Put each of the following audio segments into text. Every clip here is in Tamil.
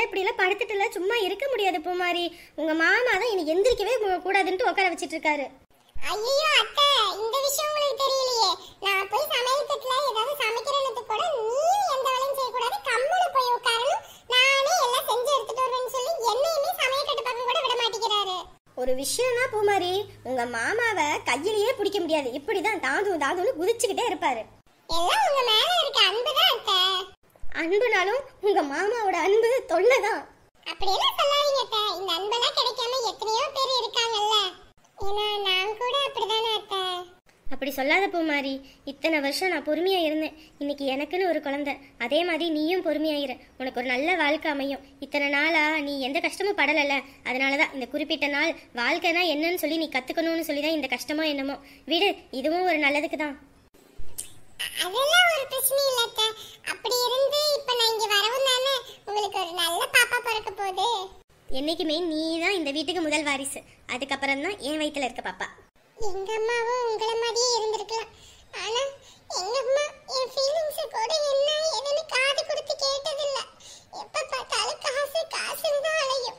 இப்படி எல்லாம் படுத்துட்டுல சும்மா இருக்க முடியாது பூமாரி உங்க மாமா தான் இனி எந்திரிக்கவே மு- கூடாதுன்ட்டு உட்கார வச்சிட்டு இருக்காரு ஐயோ அத்தை இந்த விஷயம் உங்களுக்கு தெரியலையே நான் போய் சமையல் கட்டுல ஏதாவது சமைக்கிறேன்னு கூட நீ எந்த வேலையும் செய்யக்கூடாது கம்முனு போய் உட்காரணும் நானே எல்லாம் செஞ்சு எடுத்துட்டு வருவேன்னு சொல்லி என்னையுமே சமையல் கட்டு பக்கம் கூட விட மாட்டேங்கிறாரு ஒரு விஷயம்னா பூமாரி உங்க மாமாவை கையிலேயே பிடிக்க முடியாது இப்படிதான் தாதும் தாதுன்னு குதிச்சுக்கிட்டே இருப்பாரு எல்லாம் உங்க மேல இருக்க அன்புதான் அத்தை அன்புனாலும் உங்க மாமாவோட அன்பு தொல்லைதான் அப்படியெல்லாம் சொல்லாதீங்க அத்தை இந்த அன்பெல்லாம் கிடைக்காம எத்தனையோ பேர் இருக்காங்கல்ல ஏன்னா நான் கூட அப்படிதானே அத்தை அப்படி சொல்லாத பூமாரி இத்தனை வருஷம் நான் பொறுமையா இருந்தேன் இன்னைக்கு எனக்குன்னு ஒரு குழந்தை அதே மாதிரி நீயும் பொறுமையாயிரு உனக்கு ஒரு நல்ல வாழ்க்கை அமையும் இத்தனை நாளா நீ எந்த கஷ்டமும் படலல அதனாலதான் இந்த குறிப்பிட்ட நாள் வாழ்க்கைனா என்னன்னு சொல்லி நீ கத்துக்கணும்னு சொல்லி தான் இந்த கஷ்டமோ என்னமோ விடு இதுவும் ஒரு நல்லதுக்கு தான் அதெல்லாம் ஒரு பிரச்சனை இல்ல அத்தை அப்படி இருந்து இப்ப நான் இங்க வரவும் தானே உங்களுக்கு ஒரு நல்ல பாப்பா பிறக்க போகுது என்னைக்குமே நீ தான் இந்த வீட்டுக்கு முதல் வாரிசு அதுக்கப்புறம் தான் என் வயித்துல இருக்க பாப்பா எங்க அம்மாவும் உங்களை மாதிரியே இருந்திருக்கலாம் ஆனா எங்க அம்மா என் ஃபீலிங்ஸ் கூட என்ன ஏதுன்னு காது கொடுத்து கேட்டதில்ல எப்ப பார்த்தாலும் காசு காசுன்னு தான் அலையும்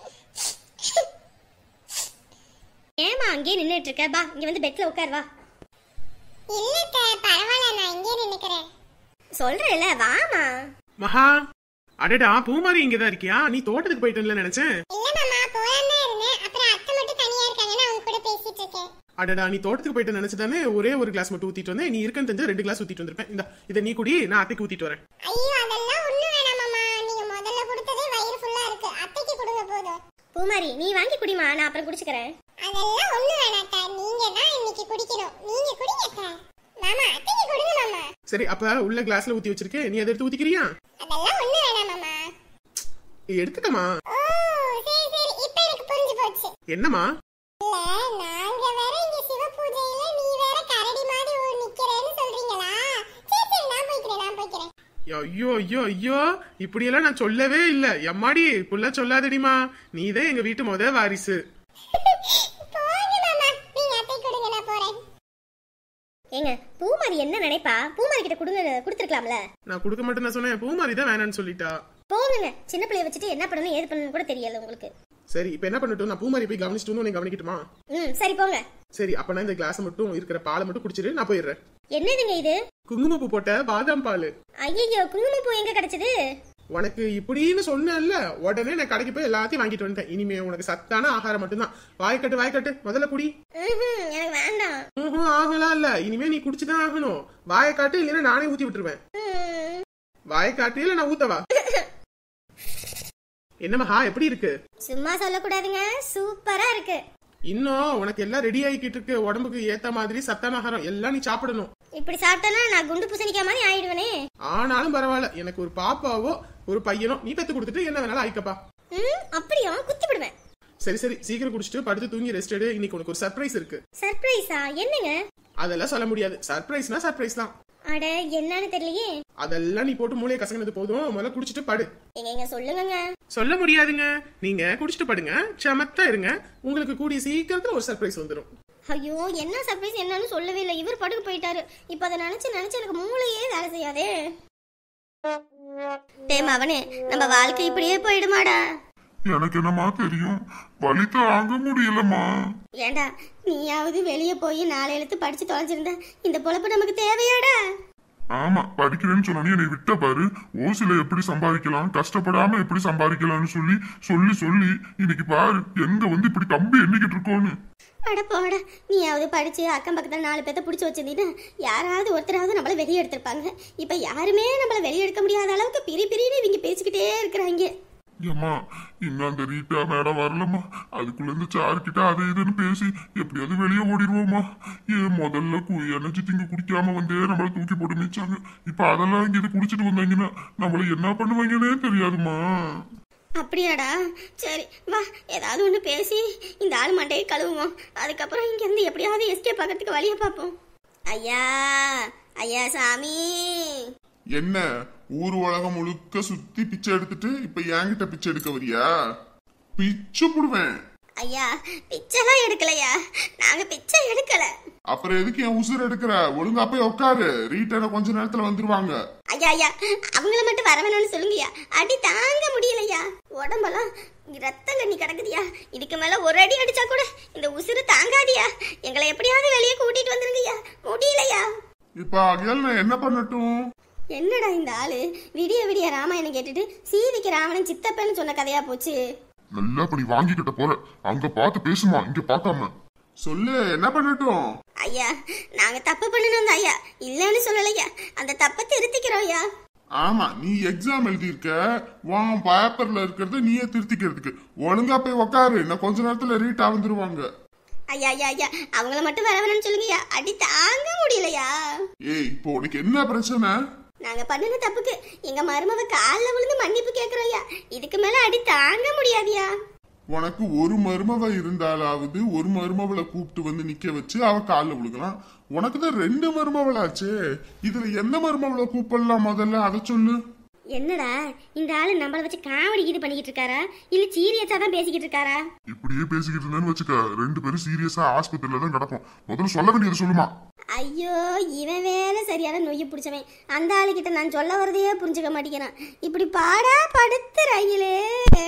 ஏமா அங்கேயே நின்றுட்டு இருக்க பா இங்க வந்து பெட்ல உட்கார் வா இல்ல அத்தை, பரவாயில்ல நான் இங்கே நின்னுக்கிறேன் சொல்றேல வாமா மகா அடடா பூமாரி இங்கதான் இருக்கியா நீ தோட்டத்துக்கு போயிட்டேன்ல நினைச்சேன் இல்ல மாமா போலான்னு தான் இருந்தேன் அப்புறம் அத்தை மட்டும் தனியா இருக்காங்கன்னு அவங்க கூட பேசிட்டு இருக்கேன் அடடா நீ தோட்டத்துக்கு போயிட்டு நினைச்சதானே ஒரே ஒரு கிளாஸ் மட்டும் ஊத்திட்டு வந்தேன் நீ இருக்கன்னு தெரிஞ்சு ரெண்டு கிளாஸ் ஊத்திட்டு வந்திருப்பேன் இந்த இதை நீ குடி நான் அத்தைக்கு ஊத்திட்டு வரேன் ஐயோ அதெல்லாம் ஒண்ணும் வேணாம் மாமா நீங்க முதல்ல கொடுத்ததே வயிறு ஃபுல்லா இருக்கு அத்தைக்கு கொடுங்க போதும் பூமாரி நீ வாங்கி குடிமா நான் அப்புறம் குடிச்சுக்கிறேன் அதெல்லாம் ஒண்ணும் வேணாத்தா நீங்க தான் இன்னைக்கு குடிக்கணும் நீங்க குடிங்கத்தா மாமா அத்தைக்கு கொடுங்க மாமா சரி அப்ப உள்ள கிளாஸ்ல ஊத்தி வச்சிருக்கேன் நீ அதை எடுத்து ஊத்திக்கிறியா அதெல்லாம் ஒண்ணும் வேணாம் மாமா எடுத்துக்கமா ஓ சரி சரி இப்ப எனக்கு புரிஞ்சு போச்சு என்னம்மா இல்ல நாங்க வேற இங்க சிவ பூஜையில நீ வேற கரடி மாதிரி ஒரு நிக்கிறேன்னு சொல்றீங்களா சரி சரி நான் போய்க்கிறேன் நான் போய்க்கிறேன் ஐயோ ஐயோ ஐயோ இப்படியெல்லாம் நான் சொல்லவே இல்ல எம்மாடி புள்ள சொல்லாதடிமா நீதான் எங்க வீட்டு முத வாரிசு போங்க மாமா நீங்க அத்தை கொடுங்க நான் போறேன் ஏங்க பூமாரி என்ன நினைப்பா பூமாரி கிட்ட கொடுங்க கொடுத்துருக்கலாம்ல நான் கொடுக்க மாட்டேன் நான் சொன்னேன் பூமாரி தான் வேணாம்னு சொல்லிட்டா போகுங்க சின்ன பிள்ளைய வச்சுட்டு என்ன பண்ணணும் ஏது பண்ணணும் கூட தெரியல உங்களுக்கு சரி இப்ப என்ன பண்ணட்டும் நான் பூமாரி போய் கவனிச்சுட்டு வந்து உன்னை கவனிக்கட்டுமா ம் சரி போங்க சரி அப்ப நான் இந்த கிளாஸ் மட்டும் இருக்கிற பாலை மட்டும் குடிச்சிட்டு நான் போயிடுறேன் என்னதுங்க இது குங்குமப்பூ போட்ட பாதாம் பால் ஐயோ குங்குமப்பூ எங்க கிடைச்சது உனக்கு இப்படின்னு சொன்னேன்ல உடனே நான் கடைக்கு போய் எல்லாத்தையும் வாங்கிட்டு வந்துட்டேன் இனிமே உனக்கு சத்தான ஆகாரம் மட்டும்தான் வாய்க்கட்டு வாய்க்கட்டு முதல்ல குடி ம்ஹும், எனக்கு வேண்டாம் ம்ஹும், ஆகலாம் இல்ல இனிமே நீ குடிச்சுதான் ஆகணும் வாயை காட்டு இல்லைன்னா நானே ஊத்தி விட்டுருவேன் ம், வாயை காட்டு இல்ல நான் ஊத்தவா என்ன மகா எப்படி இருக்கு சும்மா சொல்லக்கூடாதுங்க சூப்பரா இருக்கு இன்னும் உனக்கு எல்லாம் ரெடி ஆகிக்கிட்டு இருக்கு உடம்புக்கு ஏத்த மாதிரி சத்தான ஆகாரம் எல்லாம் நீ சாப்பிடணும் இப்படி சாப்பிட்டேன்னா நான் குண்டு பூசணிக்காய் மாதிரி ஆயிடுவேனே ஆனாலும் பரவாயில்ல எனக்கு ஒரு பாப்பாவோ ஒரு பையனோ நீ பெத்து கொடுத்துட்டு என்ன வேணாலும் ஆயிக்கப்பா ம் அப்படியா குத்தி விடுவேன் சரி சரி சீக்கிரம் குடிச்சிட்டு படுத்து தூங்கி ரெஸ்ட் எடு இன்னைக்கு உனக்கு ஒரு சர்ப்ரைஸ் இருக்கு சர்ப்ரைஸா என்னங்க அதெல்லாம் சொல்ல முடியாது சர்ப்ரைஸ்னா சர்ப்ரைஸ் தான் அட என்னன்னு தெரியலையே அதெல்லாம் நீ போட்டு மூளையை கசங்கினது போதும் முதல்ல குடிச்சிட்டு படு எங்க எங்க சொல்லுங்கங்க சொல்ல முடியாதுங்க நீங்க குடிச்சிட்டு படுங்க சமத்தா இருங்க உங்களுக்கு கூடிய சீக்கிரத்துல ஒரு சர்ப்ரைஸ் வந்துடும் ஐயோ என்ன சர்ப்ரைஸ் என்னன்னு சொல்லவே இல்லை இவர் படுக்க போயிட்டாரு இப்ப அதை நினைச்சு நினைச்சு எனக்கு மூளையே வேலை செய்யாதே டேய் மவனே நம்ம வாழ்க்கை இப்படியே போயிடுமாடா எனக்கு என்னமா தெரியும் வலி தாங்க முடியலம்மா ஏண்டா நீயாவது வெளியே போய் நாலு எழுத்து படிச்சு தொலைஞ்சிருந்த இந்த பொழப்பு நமக்கு தேவையாடா ஆமா படிக்கிறேன்னு சொன்னே என்னை விட்ட பாரு ஓசில எப்படி சம்பாதிக்கலாம் கஷ்டப்படாம எப்படி சம்பாதிக்கலாம்னு சொல்லி சொல்லி சொல்லி இன்னைக்கு பாரு எங்க வந்து இப்படி கம்பி எண்ணிக்கிட்டு இருக்கோன்னு அட போடா நீயாவது படிச்சு அக்கம் பக்கத்துல நாலு பேத்த பிடிச்சி வச்சிருந்தீங்கன்னா யாராவது ஒருத்தராவது நம்மள வெளியே எடுத்திருப்பாங்க இப்ப யாருமே நம்மள வெளியே எடுக்க முடியாத அளவுக்கு பிரி பிரின்னு இவங்க பேசிக்கிட்டே இருக்கிறாங்க ஏம்மா இன்னும் அந்த ரீட்டா மேடம் வரலம்மா அதுக்குள்ள இருந்து சாருக்கிட்ட அது இதுன்னு பேசி எப்படியாவது வெளியே ஓடிடுவோமா ஏன் முதல்ல கு எனர்ஜி திங்க குடிக்காம வந்தே நம்மள தூக்கி போட்டு மிச்சாங்க இப்ப அதெல்லாம் இங்க இது குடிச்சிட்டு வந்தாங்கன்னா நம்மள என்ன பண்ணுவாங்கன்னே தெரியாதுமா அப்படியாடா சரி வா ஏதாவது ஒன்று பேசி இந்த ஆள் மண்டையை கழுவுவோம் அதுக்கப்புறம் இங்கேருந்து எப்படியாவது எஸ்கேப் ஆகிறதுக்கு வழியை பார்ப்போம் ஐயா ஐயா சாமி என்ன ஊர் உலகம் முழுக்க சுத்தி பிச்சை எடுத்துட்டு இப்ப என்கிட்ட பிச்சை எடுக்க வரியா பிச்சு புடுவேன் ஐயா பிச்சைலாம் எடுக்கலையா நாங்கள் பிச்சை எடுக்கலை அப்புறம் எதுக்கு என் உசுர் எடுக்கிற ஒழுங்கா போய் உட்காரு ரீட்டனை கொஞ்ச நேரத்துல வந்துருவாங்க ஐயா ஐயா அவங்கள மட்டும் வர வேணும்னு சொல்லுங்கய்யா அடி தாங்க முடியலையா உடம்பெல்லாம் ரத்தம் கண்ணி கிடக்குதியா இதுக்கு மேல ஒரு அடி அடிச்சா கூட இந்த உசுறு தாங்காதியா எங்களை எப்படியாவது வெளியே கூட்டிட்டு வந்துருங்கய்யா முடியலையா இப்ப அகில் நான் என்ன பண்ணட்டும் என்னடா இந்த ஆளு விடிய விடிய ராமாயணம் கேட்டுட்டு சீதைக்கு ராவணன் சித்தப்பன்னு சொன்ன கதையா போச்சு நல்லா இப்ப நீ வாங்கிக்கிட்ட போற அங்க பார்த்து பேசுமா இங்க பார்க்காம சொல்லு என்ன பண்ணட்டும் ஐயா நாங்க தப்பு பண்ணணும் ஐயா இல்லைன்னு சொல்லலையா அந்த தப்பை திருத்திக்கிறோம் ஐயா ஆமா நீ எக்ஸாம் எழுதியிருக்க உன் பேப்பர்ல இருக்கிறத நீயே திருத்திக்கிறதுக்கு ஒழுங்கா போய் உக்காரு இன்னும் கொஞ்ச நேரத்துல ரீட்டா வந்துருவாங்க ஐயா ஐயா ஐயா அவங்கள மட்டும் வர வேணும்னு சொல்லுங்கய்யா அடி தாங்க முடியலையா ஏய் இப்போ உனக்கு என்ன பிரச்சனை நாங்க பண்ணின தப்புக்கு எங்க மருமவ கால்ல விழுந்து மன்னிப்பு கேக்குறோம் ஐயா இதுக்கு மேல அடி தாங்க முடியாதியா உனக்கு ஒரு மருமவ இருந்தாலாவது ஒரு மருமவளை கூப்பிட்டு வந்து நிக்க வச்சு அவ காலில் விழுகலாம் உனக்கு தான் ரெண்டு மருமவளாச்சே இதுல எந்த மருமவளை கூப்பிடலாம் முதல்ல அதை சொல்லு என்னடா இந்த ஆளு நம்மள வச்சு காமெடி இது பண்ணிக்கிட்டு இருக்காரா இல்ல சீரியஸா தான் பேசிக்கிட்டு இருக்காரா இப்படியே பேசிக்கிட்டு இருந்தேன்னு வச்சுக்க ரெண்டு பேரும் சீரியஸா ஆஸ்பத்திரியில தான் கிடக்கும் முதல்ல சொல்ல வேண்டியது சொல்லுமா ஐயோ இவன் வேற சரியான நொய்ய பிடிச்சவன் அந்த ஆளுகிட்ட நான் சொல்ல வரதையே புரிஞ்சுக்க மாட்டேங்கிறான் இப்படி பாடா படுத்து ரயிலே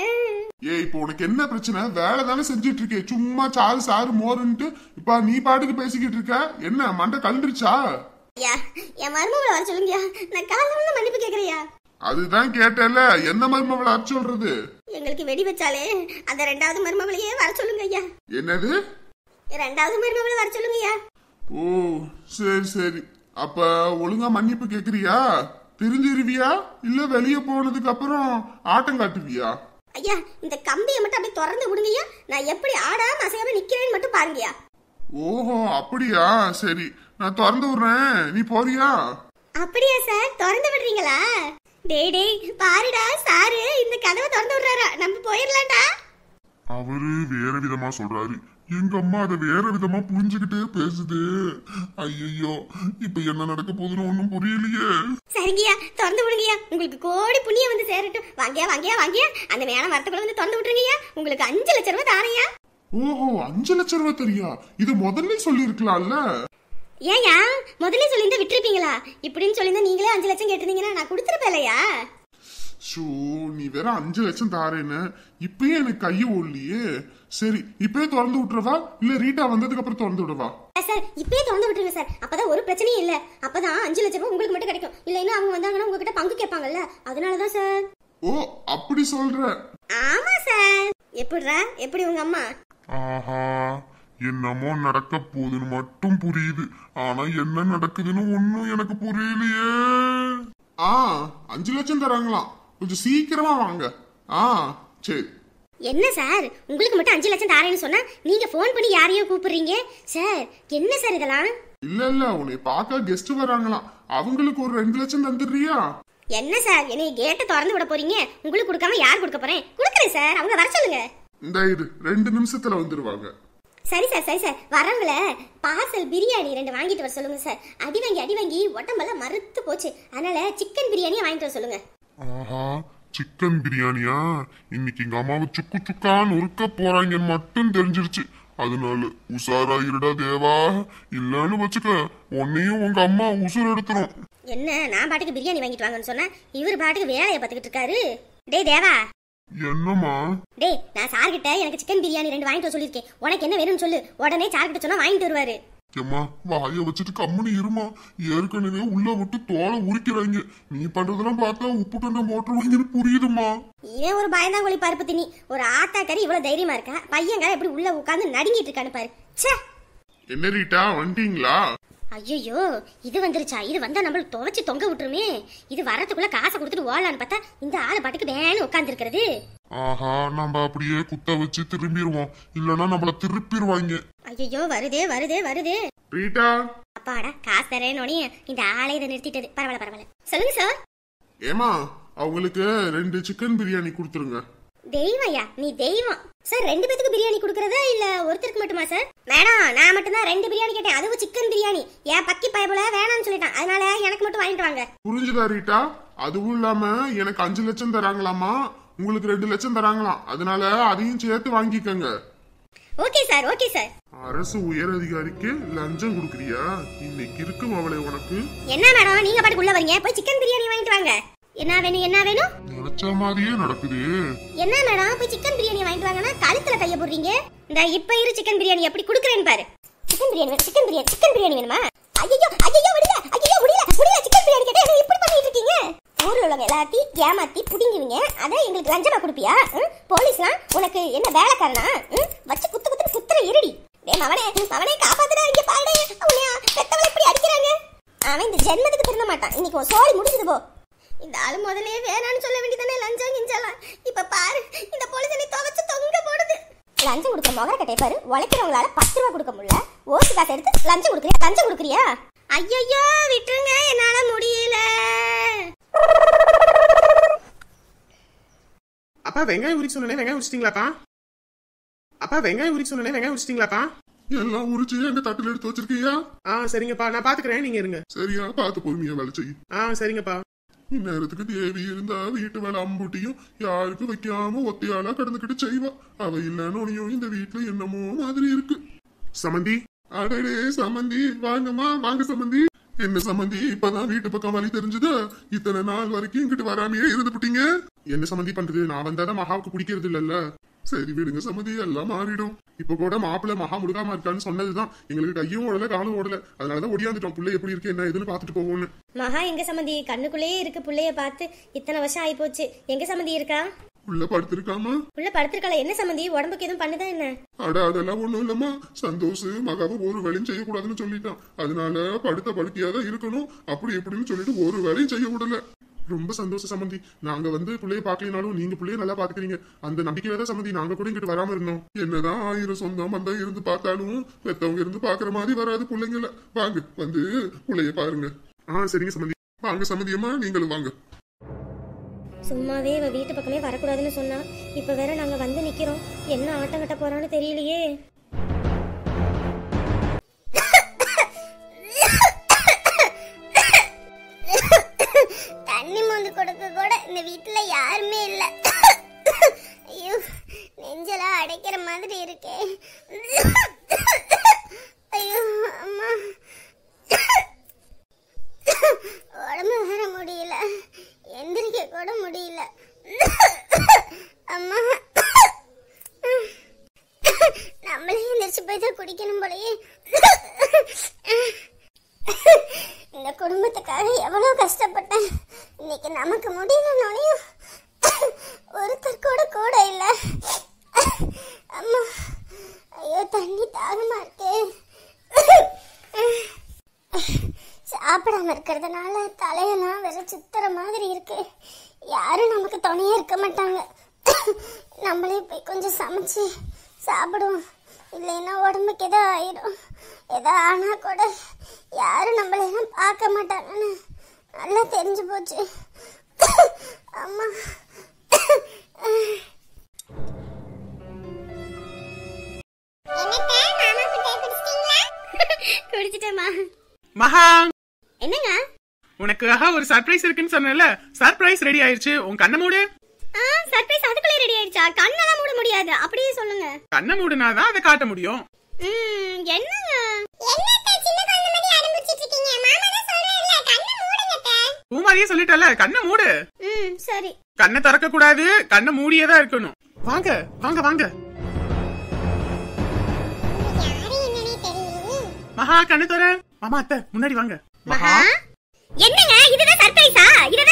ஏய் இப்போ உனக்கு என்ன பிரச்சனை வேலை தானே செஞ்சுட்டு இருக்கே சும்மா சாறு சாறு மோருன்ட்டு இப்ப நீ பாட்டுக்கு பேசிக்கிட்டு இருக்க என்ன மண்டை கழுந்துருச்சா ஐயா என் மருமகளை வர சொல்லுங்கய்யா நான் காலைல விழுந்து மன்னிப்பு கேக்குறியா அதுதான் கேட்டேல எந்த மருமவளை அச்சு சொல்றது எங்களுக்கு வெடி வச்சாலே அந்த ரெண்டாவது மருமகளையே வர சொல்லுங்க ஐயா என்னது ரெண்டாவது மருமகளை வர சொல்லுங்க ஐயா ஓ சரி சரி அப்ப ஒழுங்கா மன்னிப்பு கேக்குறியா தெரிஞ்சிருவியா இல்ல வெளியே போனதுக்கு அப்புறம் ஆட்டம் காட்டுவியா ஐயா இந்த கம்பியை மட்டும் அப்படியே திறந்து விடுங்கய்யா நான் எப்படி ஆடாம அசையாம நிக்கிறேன்னு மட்டும் பாருங்கய்யா ஓஹோ அப்படியா சரி நான் திறந்து விடுறேன் நீ போறியா அப்படியா சார் திறந்து விடுறீங்களா டேய் டேய் பாருடா சாரு இந்த கதவை திறந்து விடுறாரா நம்ம போயிடலாம்டா அவரு வேற விதமா சொல்றாரு எங்க அம்மா அதை வேற விதமா புரிஞ்சுக்கிட்டே பேசுது ஐயோ இப்ப என்ன நடக்க போகுதுன்னு ஒண்ணும் புரியலையே சரிங்கய்யா திறந்து விடுங்கய்யா உங்களுக்கு கோடி புண்ணியம் வந்து சேரட்டும் வாங்கியா வாங்கியா வாங்கியா அந்த மேல வரத்துக்குள்ள வந்து திறந்து விட்டுருங்கய்யா உங்களுக்கு அஞ்சு லட்சம் ரூபாய் தானையா ஓஹோ அஞ்சு லட்சம் ரூபாய் தெரியா இது முதல்ல சொல்லிருக்கலாம்ல ஏயா முதல்ல சொல்லியிருந்தா விட்டுருப்பீங்களா இப்படின்னு சொல்லியிருந்தா நீங்களே அஞ்சு லட்சம் கேட்டிருந்தீங்கன்னா நான் கொடுத்துருப்பேன் இல்லையா ஷோ நீ வேற அஞ்சு லட்சம் தாரேன்னு இப்பயே எனக்கு கைய ஓடலையே சரி இப்பயே திறந்து விட்டுறவா இல்ல ரீட்டா வந்ததுக்கு அப்புறம் திறந்து விடவா சார் இப்பயே திறந்து விட்டுருங்க சார் அப்பதான் ஒரு பிரச்சனையும் இல்ல அப்பதான் அஞ்சு லட்சம் ரூபாய் உங்களுக்கு மட்டும் கிடைக்கும் இல்லைன்னா அவங்க வந்தாங்கன்னா உங்ககிட்ட பங்கு கேட்பாங்கல்ல அதனாலதான் சார் ஓ அப்படி சொல்ற ஆமா சார் எப்படிடா எப்படி உங்க அம்மா ஆஹா என்னமோ நடக்க போகுதுன்னு மட்டும் புரியுது ஆனா என்ன நடக்குதுன்னு ஒண்ணும் எனக்கு புரியலையே ஆ அஞ்சு லட்சம் தராங்களாம் கொஞ்சம் சீக்கிரமா வாங்க ஆ சரி என்ன சார் உங்களுக்கு மட்டும் அஞ்சு லட்சம் தாரேன்னு சொன்னா நீங்க ஃபோன் பண்ணி யாரையோ கூப்பிடுறீங்க சார் என்ன சார் இதெல்லாம் இல்ல இல்ல உன்னை பார்க்க கெஸ்ட் வராங்களாம் அவங்களுக்கு ஒரு ரெண்டு லட்சம் தந்துடுறியா என்ன சார் என்னைய கேட்டை திறந்து விட போறீங்க உங்களுக்கு கொடுக்காம யார் கொடுக்க போறேன் கொடுக்குறேன் சார் அவங்க வர சொல்லுங்க இந்த இரு ரெண்டு நிமிஷத்துல வந்துருவாங்க சரி சார் சரி சார் வரவங்கள பார்சல் பிரியாணி ரெண்டு வாங்கிட்டு வர சொல்லுங்க சார் அடி வாங்கி அடி வாங்கி உடம்பெல்லாம் மறுத்து போச்சு அதனால சிக்கன் பிரியாணியை வாங்கிட்டு வர சொல்லுங்க ஆஹா சிக்கன் பிரியாணியா இன்னைக்கு எங்க அம்மாவை சுக்கு சுக்கான்னு உருக்க போறாங்கன்னு மட்டும் தெரிஞ்சிருச்சு அதனால உஷாரா இருடா தேவா இல்லன்னு வச்சுக்க உன்னையும் உங்க அம்மா உசுர் எடுத்துரும் என்ன நான் பாட்டுக்கு பிரியாணி வாங்கிட்டு வாங்கன்னு சொன்னா இவர் பாட்டுக்கு வேலையை பார்த்துக்கிட்டு இருக்காரு டேய் தேவா என்னம்மா டேய் நான் சார் கிட்ட எனக்கு சிக்கன் பிரியாணி ரெண்டு வாங்கிட்டு வர சொல்லியிருக்கேன் உனக்கு என்ன வேணும்னு சொல்லு உடனே சார் கிட்ட சொன்னா வாங்கிட்டு வருவாரு ஏம்மா வாய வச்சுட்டு கம்முனு இருமா ஏற்கனவே உள்ள விட்டு தோலை உரிக்கிறாங்க நீ பண்றதெல்லாம் பார்த்தா உப்பு கண்ட மோட்டர் வாங்கின்னு புரியுதுமா இவன் ஒரு பயந்தாங்கோழி பருப்பு திணி ஒரு ஆத்தாக்கறி இவ்வளவு தைரியமா இருக்கா பையங்க எப்படி உள்ள உட்காந்து நடுங்கிட்டு இருக்கான்னு பாரு ச்சே என்ன ரீட்டா வந்துட்டீங்களா ஐயோ இது வந்துருச்சா இது வந்தா நம்மளுக்கு துவைச்சு தொங்க விட்டுருமே இது வரதுக்குள்ள காசை கொடுத்துட்டு ஓடலான்னு பார்த்தா இந்த ஆளு பாட்டுக்கு வேணும் உட்காந்துருக்கிறது ஆஹா நம்ம அப்படியே குத்த வச்சு திரும்பிடுவோம் இல்லனா நம்மள திருப்பிடுவாங்க ஐயோ வருதே வருதே வருதே ரீட்டா அப்பாடா காசு தரேனோனே இந்த ஆளை இதை நிறுத்திட்டது பரவாயில்ல பரவாயில்ல சொல்லுங்க சார் ஏமா அவங்களுக்கு ரெண்டு சிக்கன் பிரியாணி கொடுத்துருங்க தெய்வம்யா நீ தெய்வம் சார் ரெண்டு பேத்துக்கு பிரியாணி கொடுக்கறதா இல்ல ஒருத்தருக்கு மட்டுமா சார் மேடம் நான் மட்டும் தான் ரெண்டு பிரியாணி கேட்டேன் அதுவும் சிக்கன் பிரியாணி ஏன் பக்கி பயபுல வேணாம்னு சொல்லிட்டான் அதனால எனக்கு மட்டும் வாங்கிட்டு வாங்க புரிஞ்சுதா ரீட்டா அதுவும் இல்லாம எனக்கு அஞ்சு லட்சம் தராங்களாமா உங்களுக்கு ரெண்டு லட்சம் தராங்களாம் அதனால அதையும் சேர்த்து வாங்கிக்கங்க ஓகே சார் ஓகே சார் அரசு உயர் அதிகாரிக்கு லஞ்சம் கொடுக்குறியா இன்னைக்கு இருக்கும் அவளை உனக்கு என்ன மேடம் நீங்க பாட்டுக்கு உள்ள வரீங்க போய் சிக்கன் பிரியாணி வாங்கிட்டு வாங்க என்ன வேணும் என்ன வேணும் நினைச்ச மாதிரியே நடக்குது என்ன மேடம் போய் சிக்கன் பிரியாணி வாங்கிட்டு வாங்கன்னா கழுத்துல கைய போடுறீங்க இந்த இப்ப இரு சிக்கன் பிரியாணி எப்படி குடுக்குறேன்னு பாரு சிக்கன் பிரியாணி வேணும் சிக்கன் பிரியாணி சிக்கன் பிரியாணி வேணுமா ஐயோ ஐயோ விடுங்க ஐயோ முடியல முடியல சிக்கன் பிரியாணி கேட்டா என்ன இப்படி பண்ணிட்டு இருக்கீங்க ஊர்ல உள்ளவங்க எல்லாத்தையும் ஏமாத்தி புடிங்குவீங்க அதான் எங்களுக்கு லஞ்சமா கொடுப்பியா ம்? போலீஸ்லாம் உனக்கு என்ன வேலைக்காரனா ம்? வச்சு குத்து குத்து குத்துற இருடி டேய் மவனே மவனே காப்பாத்துடா இங்க பாருடே அவனையா பெத்தவளை இப்படி அடிக்கிறாங்க அவன் இந்த ஜென்மத்துக்கு திருந்த மாட்டான் இன்னைக்கு உன் சோழி முடிஞ்சது போ இந்த ஆளு முதலே வேணான்னு சொல்ல வேண்டியதானே லஞ்சம் கிஞ்சலாம் இப்ப பாரு இந்த போலீஸ் நீ துவச்சு தொங்க போடுது லஞ்சம் கொடுக்குற முகர கட்டை பாரு உழைக்கிறவங்களால பத்து ரூபா கொடுக்க முடியல ஓட்டு காசு எடுத்து லஞ்சம் கொடுக்குறியா லஞ்சம் கொடுக்குறியா ஐயோ விட்டுருங்க என்னால முடியல அப்பா வெங்காயம் உரிக்க சொன்னே வெங்காயம் உரிச்சிட்டீங்களாப்பா அப்பா வெங்காயம் உரிக்க சொன்னே வெங்காயம் உரிச்சிட்டீங்களாப்பா எல்லாம் உரிச்சு எங்க தட்டுல எடுத்து வச்சிருக்கியா ஆ சரிங்கப்பா நான் பாத்துக்கிறேன் நீங்க இருங்க சரியா பார்த்து பொறுமையா வேலை செய்ய ஆ சரிங்கப்பா இந்நேரத்துக்கு தேவி இருந்தா வீட்டு வேலை அம்புட்டியும் யாருக்கு வைக்காம ஒத்தையாளா கடந்துக்கிட்டு செய்வா அவ இல்லைன்னு இந்த வீட்டுல என்னமோ மாதிரி இருக்கு சமந்தி அடடே சம்மந்தி வாங்கம்மா வாங்க சம்மந்தி என்ன சம்மந்தி இப்பதான் வீட்டு பக்கம் வழி தெரிஞ்சது இத்தனை நாள் வரைக்கும் இங்கிட்டு வராமையே இருந்துபிட்டீங்க என்ன சம்மந்தி பண்றது நான் வந்தாதான் மகாவுக்கு பிடிக்கிறது இல்லல்ல சரி விடுங்க சம்மந்தி எல்லாம் மாறிடும் இப்ப கூட மாப்பிள்ள மகா முழுகாம இருக்கான்னு சொன்னதுதான் எங்களுக்கு கையும் ஓடல காலும் ஓடல அதனாலதான் ஒடியாந்துட்டோம் புள்ள எப்படி இருக்கு என்ன ஏதுன்னு பாத்துட்டு போவோம்னு மகா எங்க சம்மந்தி கண்ணுக்குள்ளேயே இருக்கு புள்ளைய பார்த்து இத்தனை வருஷம் ஆயி போச்சு எங்க சம்மந்தி இருக்கா உள்ள படுத்திருக்காமா புள்ள படுத்திருக்காள என்ன சம்மந்தி உடம்புக்கு எதுவும் பண்ணுதா என்ன அட அதெல்லாம் ஒண்ணும் இல்லம்மா சந்தோஷ் மகாவை ஒரு வேலையும் செய்யக்கூடாதுன்னு சொல்லிட்டான் அதனால படுத்த படுக்கையா தான் இருக்கணும் அப்படி எப்படின்னு சொல்லிட்டு ஒரு வேலையும் செய்ய விடல ரொம்ப சந்தோஷம் சம்மந்தி நாங்க வந்து பிள்ளைய பாக்கலினாலும் நீங்க பிள்ளைய நல்லா பாத்துக்கிறீங்க அந்த நம்பிக்கையில தான் சம்மந்தி நாங்க கூட இங்கிட்டு வராம இருந்தோம் என்னதான் ஆயிரம் சொந்தம் பந்தம் இருந்து பார்த்தாலும் பெத்தவங்க இருந்து பாக்குற மாதிரி வராது பிள்ளைங்கள வாங்க வந்து பிள்ளைய பாருங்க ஆ சரிங்க சம்மந்தி வாங்க சம்மதியம்மா நீங்களும் வாங்க சும்மாவே இவ வீட்டு பக்கமே வரக்கூடாதுன்னு சொன்னா இப்ப வேற நாங்க வந்து நிக்கிறோம் என்ன ஆட்டம் கட்ட போறான்னு தெரியலையே தண்ணி மொந்து கொடுக்க கூட இந்த வீட்டுல யாருமே இல்ல ஐயோ நெஞ்செல்லாம் அடைக்கிற மாதிரி இருக்கே ஐயோ அம்மா உடம்பு வர முடியல எந்திரிக்க கூட முடியல அம்மா நம்மளே எந்திரிச்சு போய் தான் குடிக்கணும் போலயே இந்த குடும்பத்துக்காக எவ்வளவு கஷ்டப்பட்டேன் இன்னைக்கு நமக்கு முடியலனோனையும் ஒருத்தர் கூட கூட இல்ல அம்மா ஐயோ தண்ணி தாகமா இருக்கு சாப்பிடாம இருக்கிறதுனால தலையெல்லாம் வேற சுத்துற மாதிரி இருக்கு யாரும் நமக்கு துணையா இருக்க மாட்டாங்க நம்மளே போய் கொஞ்சம் சமைச்சு சாப்பிடுவோம் இல்லைன்னா உடம்புக்கு ஏதோ ஆயிடும் ஏதோ ஆனா கூட யாரும் நம்மளையெல்லாம் பார்க்க மாட்டாங்கன்னு நல்லா தெரிஞ்சு போச்சு அம்மா குடிச்சிட்டேமா மகா என்னங்க உனக்காக ஒரு சர்ப்ரைஸ் இருக்குன்னு சொன்னேன்ல சர்ப்ரைஸ் ரெடி ஆயிருச்சு உன் கண்ணை மூடு ஆ சர்ப்ரைஸ் அதுக்குள்ளே ரெடி ஆயிடுச்சா கண்ணெல்லாம் மூட முடியாது அப்படியே சொல்லுங்க கண்ணை மூடுனாதான் அதை காட்ட முடியும் ம் என்னங்க என்னத்த சின்ன குழந்தை மாதிரி அடம்பிடிச்சிட்டு இருக்கீங்க மாமா தான் சொல்றாருல கண்ணை மூடுங்க அத்தை. பூமாரியே சொல்லிட்டல கண்ணை மூடு ம் சரி கண்ணை திறக்க கூடாது கண்ணை மூடியேதான் இருக்கணும் வாங்க வாங்க வாங்க யாரு என்னன்னே தெரியலையே மகா கண்ணு தர மாமா அத்தை முன்னாடி வாங்க மகா என்னங்க இதுதான் சர்ப்ரைஸா இதை